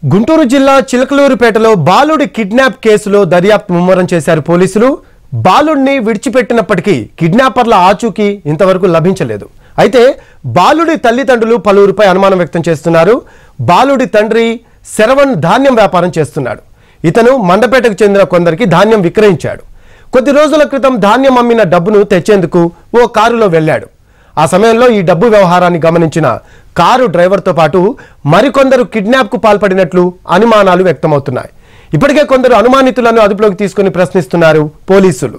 గుంటూరు జిల్లా చిలకలూరుపేటలో బాలుడి కిడ్నాప్ కేసులో దర్యాప్తు ముమ్మరం చేశారు పోలీసులు బాలుడిని విడిచిపెట్టినప్పటికీ కిడ్నాపర్ల ఆచూకీ ఇంతవరకు లభించలేదు అయితే బాలుడి తల్లిదండ్రులు పలువురిపై అనుమానం వ్యక్తం చేస్తున్నారు బాలుడి తండ్రి శరవణ్ ధాన్యం వ్యాపారం చేస్తున్నాడు ఇతను మండపేటకు చెందిన కొందరికి ధాన్యం విక్రయించాడు కొద్ది రోజుల క్రితం ధాన్యం అమ్మిన డబ్బును తెచ్చేందుకు ఓ కారులో వెళ్ళాడు ఆ సమయంలో ఈ డబ్బు వ్యవహారాన్ని గమనించిన కారు డ్రైవర్తో పాటు మరికొందరు కిడ్నాప్కు పాల్పడినట్లు అనుమానాలు వ్యక్తమవుతున్నాయి ఇప్పటికే కొందరు అనుమానితులను అదుపులోకి తీసుకుని ప్రశ్నిస్తున్నారు పోలీసులు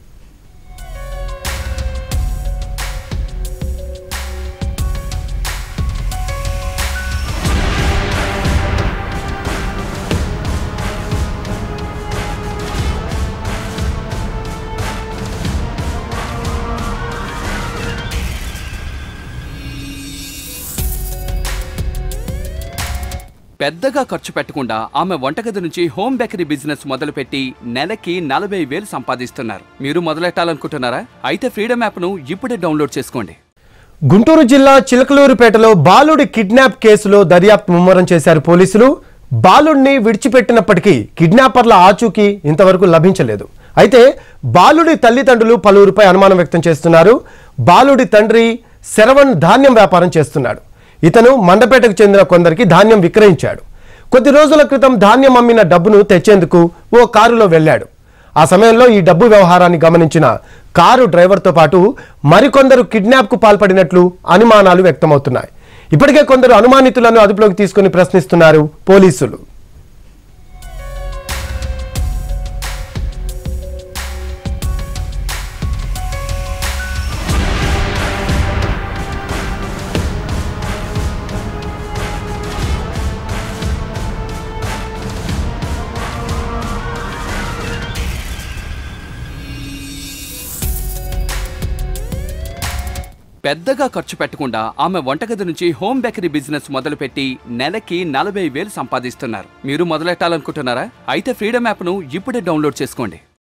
పెద్దగా ఖర్చు పెట్టకుండా ఆమె వంటగది నుంచి హోమ్ బేకరీ బిజినెస్ మొదలుపెట్టి నెలకి నలభై వేలు సంపాదిస్తున్నారు మీరు మొదలెట్టాలనుకుంటున్నారా అయితే ఫ్రీడమ్ యాప్ను ఇప్పుడే డౌన్లోడ్ చేసుకోండి గుంటూరు జిల్లా చిలకలూరుపేటలో బాలుడి కిడ్నాప్ కేసులో దర్యాప్తు ముమ్మరం చేశారు పోలీసులు బాలుడిని విడిచిపెట్టినప్పటికీ కిడ్నాపర్ల ఆచూకీ ఇంతవరకు లభించలేదు అయితే బాలుడి తల్లిదండ్రులు పలువురిపై అనుమానం వ్యక్తం చేస్తున్నారు బాలుడి తండ్రి శరవణ్ ధాన్యం వ్యాపారం చేస్తున్నాడు ఇతను మండపేటకు చెందిన కొందరికి ధాన్యం విక్రయించాడు కొద్ది రోజుల క్రితం ధాన్యం అమ్మిన డబ్బును తెచ్చేందుకు ఓ కారులో వెళ్ళాడు ఆ సమయంలో ఈ డబ్బు వ్యవహారాన్ని గమనించిన కారు డ్రైవర్తో పాటు మరికొందరు కిడ్నాప్కు పాల్పడినట్లు అనుమానాలు వ్యక్తమవుతున్నాయి ఇప్పటికే కొందరు అనుమానితులను అదుపులోకి తీసుకుని ప్రశ్నిస్తున్నారు పోలీసులు పెద్దగా ఖర్చు పెట్టకుండా ఆమె వంటగది నుంచి హోమ్ బేకరీ బిజినెస్ మొదలుపెట్టి నెలకి నలభై వేలు సంపాదిస్తున్నారు మీరు మొదలెట్టాలనుకుంటున్నారా అయితే ఫ్రీడమ్ యాప్ను ఇప్పుడే డౌన్లోడ్ చేసుకోండి